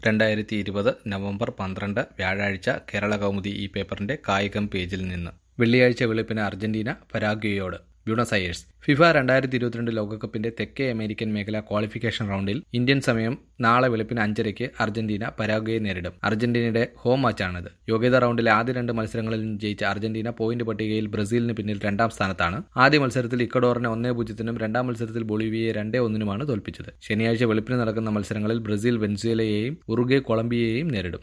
രണ്ടായിരത്തി ഇരുപത് നവംബർ പന്ത്രണ്ട് വ്യാഴാഴ്ച കേരള കൗമുദി ഈ പേപ്പറിന്റെ കായികം പേജിൽ നിന്ന് വെള്ളിയാഴ്ച വെളുപ്പിന് അർജന്റീന പരാഗ്വയോട് ബ്യൂണസ് അയേഴ്സ് ഫിഫ രണ്ടായിരത്തി ഇരുപത്തിരണ്ട് ലോകകപ്പിന്റെ തെക്കേ അമേരിക്കൻ മേഖല ക്വാളിഫിക്കേഷൻ റൗണ്ടിൽ ഇന്ത്യൻ സമയം നാളെ വെളുപ്പിന് അഞ്ചരയ്ക്ക് അർജന്റീന പരാഗ്വയെ നേരിടും അർജന്റീനയുടെ ഹോം മാച്ചാണിത് യോഗ്യതാ റൗണ്ടിലെ ആദ്യ രണ്ട് മത്സരങ്ങളിൽ ജയിച്ച അർജന്റീന പോയിന്റ് പട്ടികയിൽ ബ്രസീലിന് പിന്നിൽ രണ്ടാം സ്ഥാനത്താണ് ആദ്യ മത്സരത്തിൽ ഇക്കഡോറിനെ ഒന്നേ പൂജ്യത്തിനും രണ്ടാം മത്സരത്തിൽ ബൊളീവിയയെ രണ്ടേ ഒന്നിനുമാണ് തോൽപ്പിച്ചത് ശനിയാഴ്ച വെളുപ്പിന് നടക്കുന്ന മത്സരങ്ങളിൽ ബ്രസീൽ വെൻസുവേലയെയും ഉറുഗെ കൊളംബിയയെയും നേരിടും